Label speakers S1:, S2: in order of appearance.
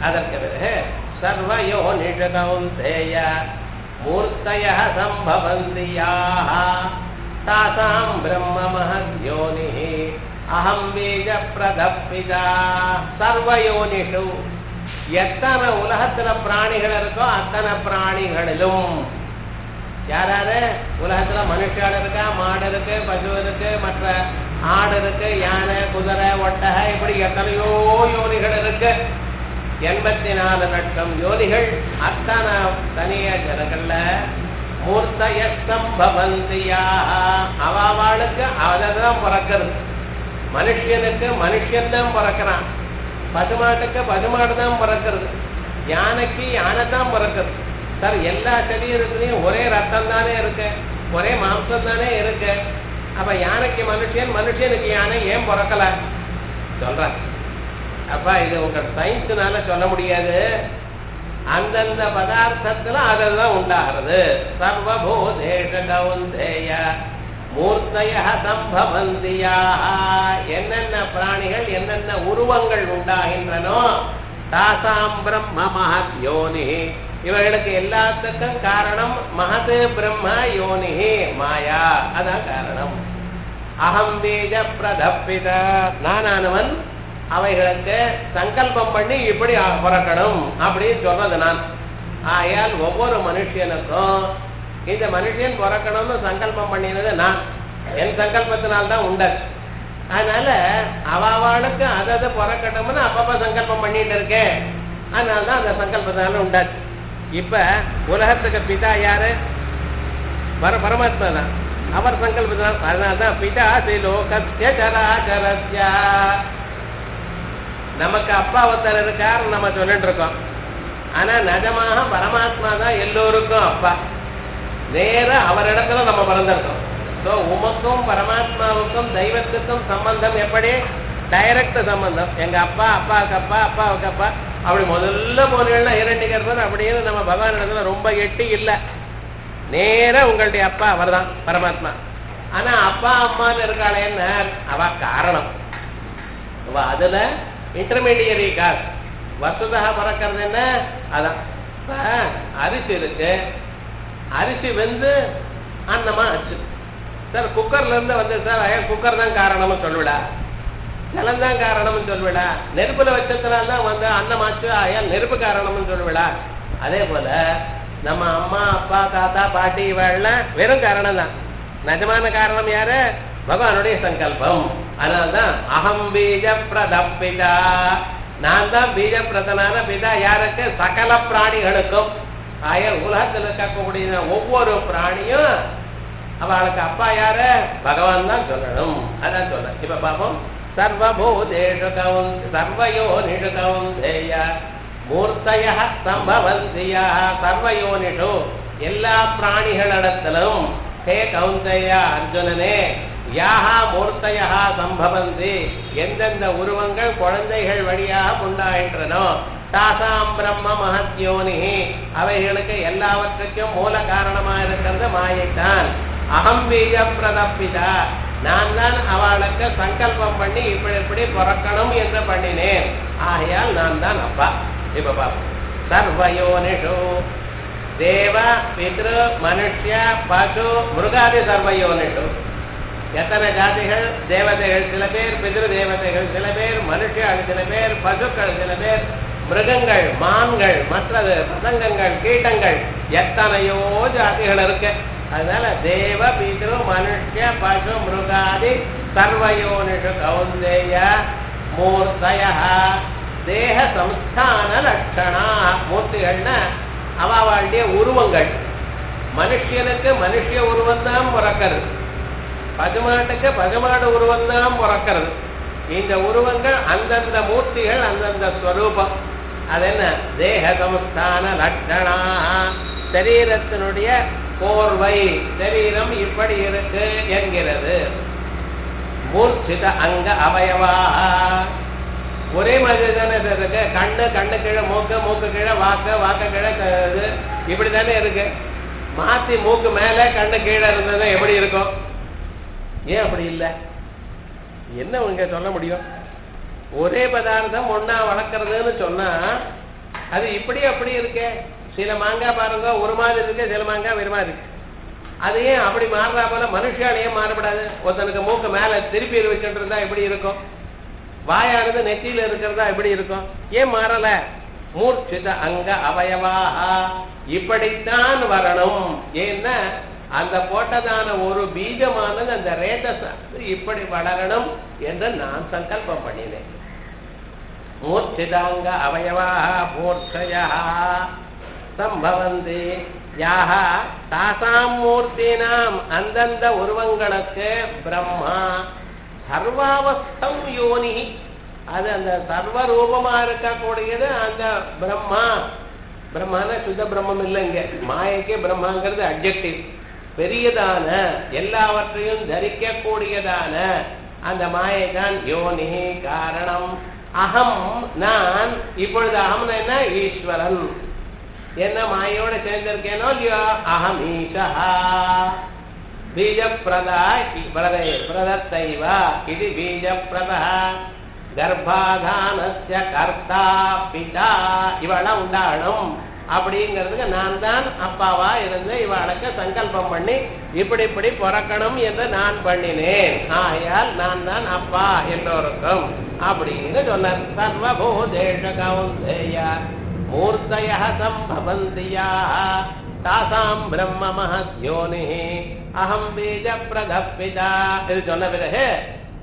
S1: அதற்கு பிறகு சர்வயோ நிஷகவுந்தேய மூர்த்தய சம்பவந்தி யாः தாசாம் பிரம்ம மகத்யோனி அகம் பீஜ பிரதப்பிதா சர்வயோனிஷு எத்தனை உலகத்துல பிராணிகள் இருக்கோ அத்தனை பிராணிகளிலும் யாராரு உலகத்துல மனுஷால் இருக்கா மாடு இருக்கு பசு இருக்கு மற்ற ஆடு இருக்கு யானை குதிரை ஒட்டகை இப்படி எத்தனையோ யோனிகள் இருக்கு எண்பத்தி நாலு லட்சம் யோனிகள் அத்தனை தனிய ஜனங்கள்ல மூர்த்தய சம்பவந்தியா அவாவாளுக்கு அததான் பிறக்கிறது மனுஷனுக்கு மனுஷன் தான் பிறக்கிறான் பசுமாட்டுக்கு பசுமாடு தான் பிறக்கிறது யானைக்கு யானை தான் பிறக்கிறது சார் எல்லா சரீரத்துலையும் ஒரே ரத்தம் தானே இருக்கு ஒரே மாம்சம் தானே இருக்கு அப்ப யானைக்கு மனுஷன் மனுஷனுக்கு யானை ஏன் பிறக்கல சொல்றேன் அப்ப இது உங்க சயின்ஸ்னால சொல்ல முடியாது அந்தந்த பதார்த்தத்துல அதெல்லாம் உண்டாகிறது சர்வபூதேஷ கவுந்தேய மூர்த்தய சம்பவந்தியா என்னென்ன பிராணிகள் என்னென்ன உருவங்கள் உண்டாகின்றனோ தாசாம் பிரம்ம மகத் யோனி இவர்களுக்கு எல்லாத்துக்கும் காரணம் மகது பிரம்ம யோனி மாயா அதான் காரணம் அகம் பீஜ பிரதப்பித நானானவன் அவைகளுக்கு சங்கல்பம் பண்ணி இப்படி பிறக்கணும் அப்படின்னு சொல்றது நான் ஆயால் ஒவ்வொரு மனுஷனுக்கும் இந்த மனுஷன் பிறக்கணும்னு சங்கல்பம் பண்ணினது நான் என் சங்கல்பத்தினால்தான் உண்டாச்சு அதனால அவளுக்கு அதது பிறக்கணும்னு அப்பப்ப சங்கல்பம் பண்ணிட்டு இருக்கேன் அதனால்தான் அந்த சங்கல்பத்தினால உண்டாச்சு இப்ப உலகத்துக்கு பிதா யாரு பர பரமாத்மா தான் அவர் சங்கல்பத்தினால் அதனால்தான் பிதா லோகத்திய சராச்சரஸ்யா நமக்கு அப்பா ஒருத்தர் இருக்கார் நம்ம சொல்லிட்டு இருக்கோம் ஆனா நிஜமாக பரமாத்மா தான் எல்லோருக்கும் அப்பா நேரா அவரிடத்துல நம்ம பிறந்திருக்கோம் ஸோ உமக்கும் பரமாத்மாவுக்கும் தெய்வத்துக்கும் சம்பந்தம் எப்படி டைரக்ட் சம்பந்தம் எங்க அப்பா அப்பாவுக்கு அப்பா அப்பாவுக்கு அப்பா அப்படி முதல்ல போனீங்கன்னா இரண்டு கர்ப்பன் அப்படின்னு நம்ம பகவான் இடத்துல ரொம்ப எட்டி இல்லை நேரா உங்களுடைய அப்பா அவர்தான் பரமாத்மா ஆனா அப்பா அம்மான்னு இருக்காளேன்னு அவ காரணம் அவ அதுல இன்டர்மீடியரி காஸ் வசுதா பிறக்கிறது என்ன அதான் இப்ப அரிசி இருக்கு அரிசி வெந்து அன்னமா ஆச்சு சார் குக்கர்ல இருந்து வந்து சார் ஐயா குக்கர் தான் காரணம்னு சொல்லுவிடா ஜலம் தான் காரணம்னு சொல்லுவிடா நெருப்புல வச்சதுனால தான் வந்து அன்னமாச்சு ஐயா நெருப்பு காரணம்னு சொல்லுவிடா அதே போல நம்ம அம்மா அப்பா தாத்தா பாட்டி இவாள்லாம் வெறும் காரணம் தான் நிஜமான காரணம் யாரு பகவானுடைய சங்கல்பம் அதனால்தான் அகம் பீஜ பிரதப்பிதா நான் தான் பீஜ பிரதனான பிதா யாருக்கு சகல பிராணிகளுக்கும் ஆய உலகத்தில் இருக்கக்கூடிய ஒவ்வொரு பிராணியும் அவளுக்கு அப்பா யாரு பகவான் தான் சொல்லணும் அதான் சொல்ல இப்ப பாப்போம் சர்வபூதேஷு கவுன் சர்வயோனிஷு கவுந்தேய மூர்த்தய சம்பவந்தியா சர்வயோனிஷு எல்லா பிராணிகளிடத்திலும் ஹே கவுந்தைய அர்ஜுனனே யாஹா மூர்த்தையா சம்பவந்தி எந்தெந்த உருவங்கள் குழந்தைகள் வழியாக உண்டாகின்றனோ தாசாம் பிரம்ம மகத்யோனி அவைகளுக்கு எல்லாவற்றுக்கும் மூல காரணமா இருக்கிறது மாயைத்தான் அகம் பீஜ பிரதப்பிதா நான் தான் அவளுக்கு சங்கல்பம் பண்ணி இப்படி இப்படி பிறக்கணும் என்று பண்ணினேன் ஆகையால் நான் தான் அப்பா இப்ப பாப்போம் சர்வயோனிஷு தேவ பித்ரு மனுஷ்ய பசு மிருகாதி சர்வயோனிஷு எத்தனை ஜாதிகள் தேவதைகள் சில பேர் பிதிரு தேவதைகள் சில பேர் மனுஷியாள் சில பேர் பசுக்கள் சில பேர் மிருகங்கள் மான்கள் மற்றது பசங்கங்கள் கீட்டங்கள் எத்தனையோ ஜாதிகள் இருக்கு அதனால தேவ பிதிரு மனுஷ்ய பசு மிருகாதி சர்வயோனிஷு கௌந்தேய மூர்த்தய தேக சம்ஸ்தான லட்சணா மூர்த்திகள்னா அவாவாளுடைய உருவங்கள் மனுஷனுக்கு மனுஷ உருவம் தான் பிறக்கிறது பசுமாட்டுக்கு பசுமாடு உருவம் தான் பிறக்கிறது இந்த உருவங்கள் அந்தந்த மூர்த்திகள் அந்தந்த ஸ்வரூபம் அது என்ன தேக சமஸ்தான லட்சணா சரீரத்தினுடைய கோர்வை சரீரம் இப்படி இருக்கு என்கிறது மூர்ச்சித அங்க அவயவா ஒரே மாதிரி தானே சார் இருக்கு கண்ணு கண்ணு கீழே மூக்கு மூக்கு கீழே வாக்கு வாக்கு கீழே க- இது இப்படி தானே இருக்கு மாத்தி மூக்கு மேல கண்ணு கீழே இருந்தது எப்படி இருக்கும் ஏன் அப்படி இல்லை என்ன உங்க சொல்ல முடியும் ஒரே பதார்த்தம் ஒண்ணா வளர்க்கறதுன்னு சொன்னா அது இப்படி அப்படி இருக்கே சில மாங்காய் பாருங்க ஒரு மாதிரி இருக்கு சில மாங்காய் வேறு மாதிரி இருக்கு அது ஏன் அப்படி மாறுறா போல மனுஷால ஏன் மாறப்படாது ஒருத்தனுக்கு மூக்கு மேல திருப்பி வச்சுட்டு இருந்தா எப்படி இருக்கும் வாயானது நெத்தியில இருக்கிறதா எப்படி இருக்கும் ஏன் மாறல மூர்ச்சித அங்க அவயவாக இப்படித்தான் வரணும் ஏன்னா அந்த போட்டதான ஒரு பீஜமானது அந்த ரேதஸ் இப்படி வளரணும் என்று நான் சங்கல்பம் பண்ணினேன் மூர்ச்சிதாங்க அவயவாக மூர்ச்சயா சம்பவந்தி யாக தாசாம் மூர்த்தினாம் அந்தந்த உருவங்களுக்கு பிரம்மா சர்வாவஸ்தம் யோனி அது அந்த சர்வ ரூபமா இருக்கக்கூடியது அந்த பிரம்மா பிரம்மான சுத்த பிரம்மம் இல்லைங்க மாயைக்கு பிரம்மாங்கிறது அப்ஜெக்டிவ் பெரியதான எல்லாவற்றையும் தரிக்கக்கூடியதான அந்த மாயை தான் யோனி காரணம் அகம் நான் இப்பொழுது அகம்னா என்ன ஈஸ்வரன் என்ன மாயோட சேர்ந்திருக்கேனோ இல்லையோ அகம் ஈஷா பீஜப்பிரதா பிரதே பிரதத்தைவ இது பீஜப்பிரதா கர்ப்பாதானஸ்ய கர்த்தா பிதா இவளை உண்டாகணும் அப்படிங்கிறதுக்கு நான் தான் அப்பாவா இருந்து இவளுக்கு சங்கல்பம் பண்ணி இப்படி இப்படி பிறக்கணும் என்று நான் பண்ணினேன் ஆகையால் நான் தான் அப்பா எல்லோருக்கும் அப்படின்னு சொன்னார் சர்வபூதேஷ கௌந்தேய மூர்த்தய சம்பவந்தியா தாசாம் பிரம்ம மகத்யோனி அகம் பீஜ பிரதப்பிதா இது சொன்ன பிறகு